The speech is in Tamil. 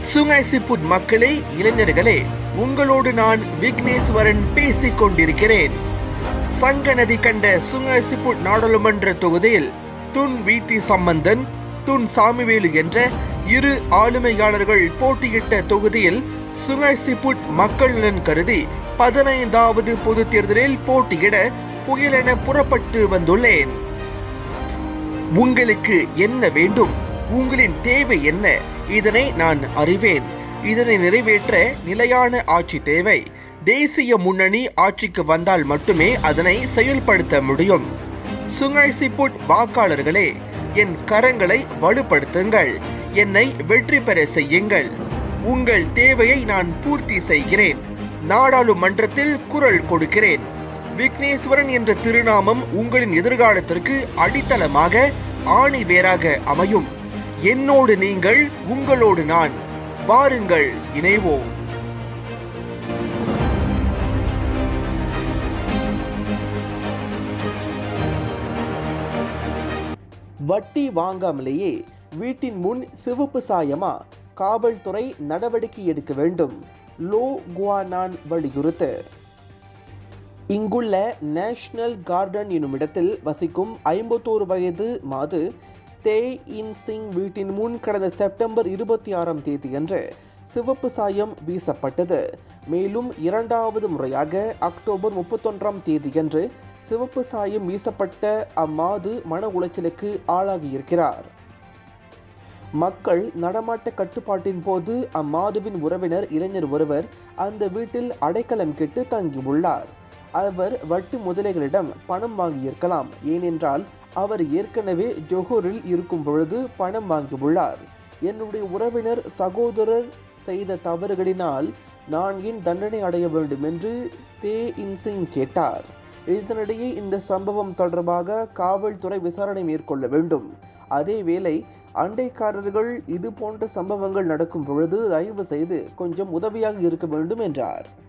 சுங்கைசிப்புட் மக்களே இளைஞர்களே உங்களோடு நான் விக்னேஸ்வரன் பேசிக் கொண்டிருக்கிறேன் சங்க நதி கண்ட சுங்கைசிப்புட் நாடாளுமன்ற தொகுதியில் Tun V T Sambanthan Tun Samivelu என்ற இரு ஆளுமையாளர்கள் போட்டியிட்ட தொகுதியில் சுங்கைசிப்புட் மக்கள் நலன் கருதி பதினைந்தாவது பொது தேர்தலில் போட்டியிட புயலென புறப்பட்டு வந்துள்ளேன் உங்களுக்கு என்ன வேண்டும் உங்களின் தேவை என்ன இதனை நான் அறிவேன் இதனை நிறைவேற்ற நிலையான ஆட்சி தேவை தேசிய முன்னணி ஆட்சிக்கு வந்தால் மட்டுமே அதனை செயல்படுத்த முடியும் சுங்கைசிப்புட் வாக்காளர்களே என் கரங்களை வலுப்படுத்துங்கள் என்னை வெற்றி பெற செய்யுங்கள் உங்கள் தேவையை நான் பூர்த்தி செய்கிறேன் நாடாளுமன்றத்தில் குரல் கொடுக்கிறேன் விக்னேஸ்வரன் என்ற திருநாமம் உங்களின் எதிர்காலத்திற்கு அடித்தளமாக ஆணி வேராக அமையும் என்னோடு நீங்கள் உங்களோடு நான் வாருங்கள் இணைவோம் வட்டி வாங்காமலேயே வீட்டின் முன் சிவப்பு சாயமா காவல்துறை நடவடிக்கை எடுக்க வேண்டும் லோ குவானான் வலியுறுத்து இங்குள்ள நேஷனல் கார்டன் எனும் இடத்தில் வசிக்கும் ஐம்பத்தோரு வயது மாது தே இன் சிங் வீட்டின் முன் கடந்த செப்டம்பர் இருபத்தி ஆறாம் தேதியன்று சிவப்பு சாயம் வீசப்பட்டது மேலும் இரண்டாவது முறையாக அக்டோபர் முப்பத்தொன்றாம் தேதியன்று சிவப்பு சாயம் வீசப்பட்ட அம்மாது மன உளைச்சலுக்கு ஆளாகியிருக்கிறார் மக்கள் நடமாட்ட கட்டுப்பாட்டின் போது அம்மாதுவின் உறவினர் இளைஞர் ஒருவர் அந்த வீட்டில் அடைக்கலம் கெட்டு தங்கியுள்ளார் அவர் வட்டி முதலைகளிடம் பணம் வாங்கியிருக்கலாம் ஏனென்றால் அவர் ஏற்கனவே ஜொஹூரில் இருக்கும் பொழுது பணம் வாங்கியுள்ளார் என்னுடைய உறவினர் சகோதரர் செய்த தவறுகளினால் நான் ஏன் தண்டனை அடைய வேண்டும் என்று தே இன்சிங் கேட்டார் இதனிடையே இந்த சம்பவம் தொடர்பாக காவல்துறை விசாரணை மேற்கொள்ள வேண்டும் அதேவேளை அண்டைக்காரர்கள் இது போன்ற சம்பவங்கள் நடக்கும் பொழுது தயவு செய்து கொஞ்சம் உதவியாக இருக்க வேண்டும் என்றார்